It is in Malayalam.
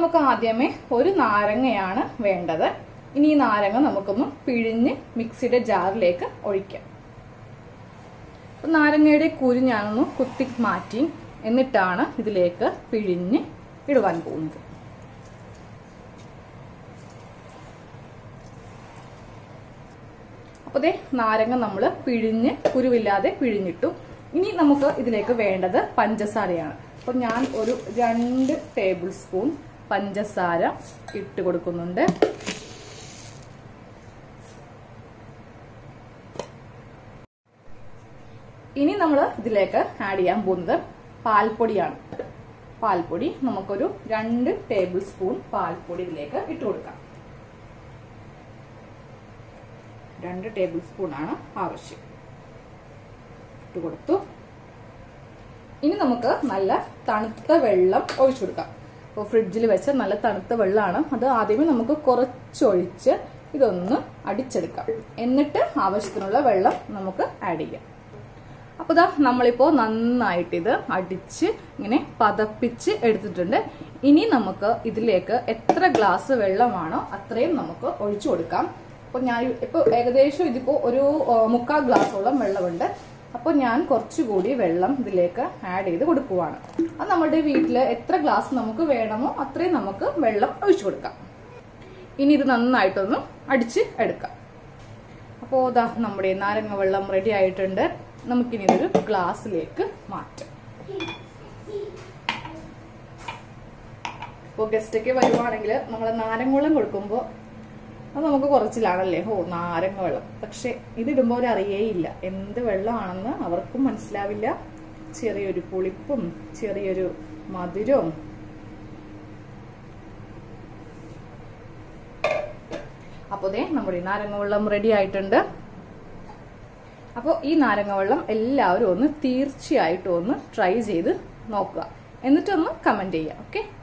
നമുക്ക് ആദ്യമേ ഒരു നാരങ്ങയാണ് വേണ്ടത് ഇനി ഈ നാരങ്ങ നമുക്കൊന്ന് പിഴിഞ്ഞ് മിക്സിയുടെ ജാറിലേക്ക് ഒഴിക്കാം അപ്പൊ നാരങ്ങയുടെ കുരു ഞാനൊന്ന് കുത്തി മാറ്റി എന്നിട്ടാണ് ഇതിലേക്ക് പിഴിഞ്ഞ് ഇടുവാൻ പോകുന്നത് അപ്പോൾ ദേ നാരങ്ങ നമ്മൾ പിഴിഞ്ഞ് കുരുവില്ലാതെ പിഴിഞ്ഞിട്ടു ഇനി നമുക്ക് ഇതിലേക്ക് വേണ്ടത് പഞ്ചസാരയാണ് അപ്പോൾ ഞാൻ ഒരു രണ്ട് ടേബിൾ സ്പൂൺ പഞ്ചസാര ഇട്ട് കൊടുക്കുന്നുണ്ട് ഇനി നമ്മൾ ഇതിലേക്ക് ആഡ് ചെയ്യാൻ പോകുന്നത് പാൽപ്പൊടിയാണ് പാൽപ്പൊടി നമുക്കൊരു രണ്ട് ടേബിൾ സ്പൂൺ പാൽപ്പൊടി ഇതിലേക്ക് ഇട്ട് കൊടുക്കാം രണ്ട് ടേബിൾ സ്പൂൺ ആണ് ആവശ്യം ഇട്ട് കൊടുത്തു ഇനി നമുക്ക് നല്ല തണുത്ത വെള്ളം ഒഴിച്ചു കൊടുക്കാം ഇപ്പോൾ ഫ്രിഡ്ജിൽ വെച്ച നല്ല തണുത്ത വെള്ളമാണ് അത് ആദ്യമേ നമുക്ക് കുറച്ചൊഴിച്ച് ഇതൊന്ന് അടിച്ചെടുക്കാം എന്നിട്ട് ആവശ്യത്തിനുള്ള വെള്ളം നമുക്ക് ആഡ് ചെയ്യാം അപ്പോൾ ഇതാ നമ്മളിപ്പോൾ നന്നായിട്ട് ഇത് അടിച്ച് ഇങ്ങനെ പതപ്പിച്ച് എടുത്തിട്ടുണ്ട് ഇനി നമുക്ക് ഇതിലേക്ക് എത്ര ഗ്ലാസ് വെള്ളമാണോ അത്രയും നമുക്ക് ഒഴിച്ചു കൊടുക്കാം അപ്പോൾ ഞാൻ ഇപ്പോൾ ഏകദേശം ഇതിപ്പോൾ ഒരു മുക്കാൽ ഗ്ലാസോളം വെള്ളമുണ്ട് അപ്പോൾ ഞാൻ കുറച്ചുകൂടി വെള്ളം ഇതിലേക്ക് ആഡ് ചെയ്ത് കൊടുക്കുവാണ് അത് നമ്മുടെ വീട്ടിൽ എത്ര ഗ്ലാസ് നമുക്ക് വേണമോ അത്രയും നമുക്ക് വെള്ളം ഒഴിച്ചു കൊടുക്കാം ഇനി ഇത് നന്നായിട്ടൊന്ന് അടിച്ച് എടുക്കാം അപ്പോൾ ഇതാ നമ്മുടെ നാരങ്ങ വെള്ളം റെഡി ആയിട്ടുണ്ട് നമുക്കിനി ഇതൊരു ഗ്ലാസ്സിലേക്ക് മാറ്റാം ഇപ്പോൾ ഗസ്റ്റൊക്കെ വരുവാണെങ്കിൽ നമ്മൾ നാരങ്ങ വെള്ളം കൊടുക്കുമ്പോൾ അത് നമുക്ക് കുറച്ചിലാണല്ലേ ഓ നാരങ്ങ വെള്ളം പക്ഷെ ഇതിടുമ്പോൾ അവർ അറിയേയില്ല എന്ത് വെള്ളമാണെന്ന് അവർക്കും മനസ്സിലാവില്ല ചെറിയൊരു പുളിപ്പും ചെറിയൊരു മധുരവും അപ്പോൾ ദേ നമ്മുടെ ഈ നാരങ്ങ വെള്ളം റെഡി ആയിട്ടുണ്ട് അപ്പോൾ ഈ നാരങ്ങ വെള്ളം എല്ലാവരും ഒന്ന് തീർച്ചയായിട്ടും ഒന്ന് ട്രൈ ചെയ്ത് നോക്കുക എന്നിട്ടൊന്ന് കമൻറ്റ് ചെയ്യുക ഓക്കെ